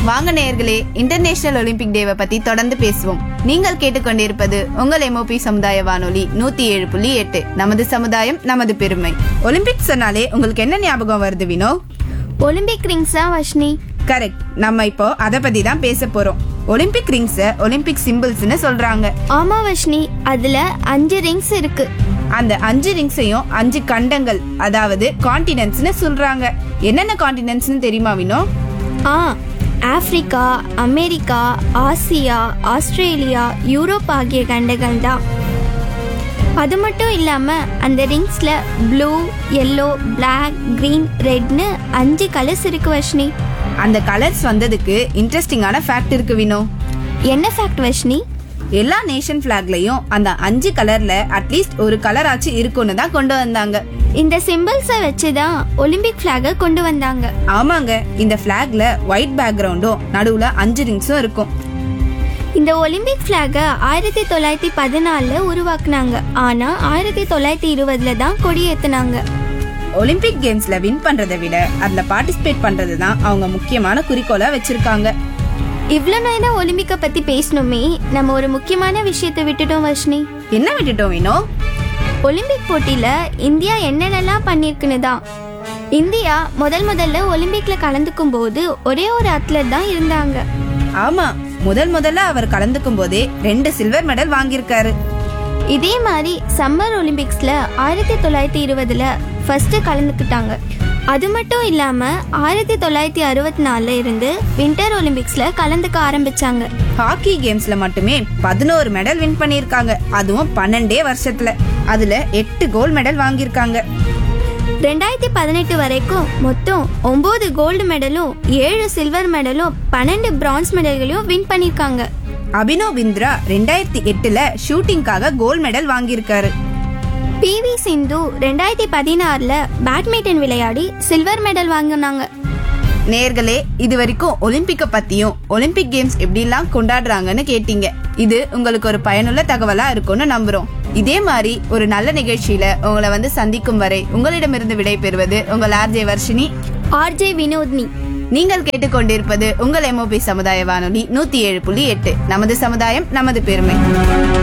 வாங்க நேயர்களே international Olympic டேவை பத்தி தொடர்ந்து பேசுவோம் நீங்கள் கேட்டுக்கொண்டிருப்பது உங்கள் எம்ஓபி சமுதாய வானொலி நூத்தி ஏழு புள்ளி எட்டு நமது சமுதாயம் நமது பெருமை ஒலிம்பிக் சொன்னாலே உங்களுக்கு என்ன ஞாபகம் வருது வினோ ஒலிம்பிக் ரிங்ஸ் தான் வஷ்னி கரெக்ட் நம்ம இப்போ அத பத்தி தான் பேச போறோம் ஒலிம்பிக் ரிங்ஸ ஒலிம்பிக் சிம்பிள்ஸ்னு சொல்றாங்க ஆமா வஷ்னி அதுல அஞ்சு ரிங்ஸ் இருக்கு அந்த அஞ்சு ரிங்ஸையும் அஞ்சு கண்டங்கள் அதாவது கான்டினென்ட்ஸ்னு சொல்றாங்க என்னென்ன கான்டினென்ட்ஸ்னு தெரியுமா வினோ ஆ Africa America Asia Australia Europe ஆகிய கண்டங்கள் தான் அது மட்டும் இல்லாம அந்த ரிங்ஸ்ல ப்ளூ எல்லோ பிளாக் green ரெட்னு அஞ்சு கலர்ஸ் இருக்கு வஷ்னி அந்த கலர்ஸ் வந்ததுக்கு இன்ட்ரெஸ்டிங்கான ஃபேக்ட் இருக்கு வினோ என்ன ஃபேக்ட் வஷ்னி எல்லா நேஷன் பிளாக்லயும் அந்த அஞ்சு கலர்ல அட்லீஸ்ட் ஒரு கலர் ஆச்சு இருக்கும்னு தான் கொண்டு வந்தாங்க இந்த சிம்பிள்ஸை வச்சு தான் ஒலிம்பிக் ஃபிளாகை கொண்டு வந்தாங்க ஆமாங்க இந்த பிளாக்ல ஒயிட் பேக்ரவுண்டும் நடுவுல அஞ்சு ரிங்ஸும் இருக்கும் இந்த ஒலிம்பிக் ஃபிளாகை ஆயிரத்தி தொள்ளாயிரத்தி பதினாலில் உருவாக்குனாங்க ஆனால் ஆயிரத்தி தொள்ளாயிரத்தி இருபதுல தான் கொடியேத்துனாங்க ஒலிம்பிக் கேம்ஸ்ல வின் பண்றதை விட அதுல பார்ட்டிசிபேட் பண்றது தான் அவங்க முக்கியமான குறிக்கோளா வச்சிருக்காங்க இவ்வளோ நேரம் ஒலிம்பிக்கை பற்றி பேசணுமே நம்ம ஒரு முக்கியமான விஷயத்தை விட்டுட்டோம் வர்ஷினி என்ன விட்டுட்டோம் வினோ ஒலிம்பிக் போட்டியில் இந்தியா என்னென்னலாம் பண்ணியிருக்குன்னு தான் இந்தியா முதல் முதல்ல ஒலிம்பிக்ல கலந்துக்கும் போது ஒரே ஒரு அத்லட் தான் இருந்தாங்க ஆமா முதல் முதல்ல அவர் கலந்துக்கும் போதே ரெண்டு சில்வர் மெடல் வாங்கியிருக்காரு இதே மாதிரி சம்மர் ஒலிம்பிக்ஸ்ல ஆயிரத்தி தொள்ளாயிரத்தி இருபதுல ஃபர்ஸ்ட் கலந்துக்கிட்டாங்க அது மட்டும் இல்லாம ஆயிரத்தி தொள்ளாயிரத்தி அறுபத்தி நாலுல இருந்து வின்டர் ஒலிம்பிக்ஸ்ல கலந்துக்க ஆரம்பிச்சாங்க ஹாக்கி கேம்ஸ்ல மட்டுமே பதினோரு மெடல் வின் பண்ணியிருக்காங்க அதுவும் பன்னெண்டே வருஷத்துல அதுல எட்டு கோல்ட் மெடல் வாங்கியிருக்காங்க ரெண்டாயிரத்தி பதினெட்டு வரைக்கும் மொத்தம் ஒன்பது கோல்டு மெடலும் ஏழு சில்வர் மெடலும் பன்னெண்டு பிரான்ஸ் மெடல்களையும் வின் பண்ணியிருக்காங்க அபினவ் பிந்த்ரா ரெண்டாயிரத்தி எட்டுல ஷூட்டிங்காக கோல்ட் மெடல் வாங்கியிருக்காரு பிவி சிந்து ரெண்டாயிரத்தி பதினாறுல பேட்மிண்டன் விளையாடி சில்வர் மெடல் வாங்கினாங்க நேர்களே இது வரைக்கும் ஒலிம்பிக்க பத்தியும் ஒலிம்பிக் கேம்ஸ் எப்படிலாம் கொண்டாடுறாங்கன்னு கேட்டீங்க இது உங்களுக்கு ஒரு பயனுள்ள தகவலா இருக்கும்னு நம்புறோம் இதே மாதிரி ஒரு நல்ல நிகழ்ச்சியில உங்களை வந்து சந்திக்கும் வரை உங்களிடமிருந்து விடை பெறுவது உங்கள் ஆர்ஜே வர்ஷினி ஆர்ஜே வினோத்னி நீங்கள் கேட்டுக்கொண்டிருப்பது உங்கள் எம்ஓபி சமுதாய வானொலி நூத்தி ஏழு புள்ளி எட்டு நமது சமுதாயம் நமது பெருமை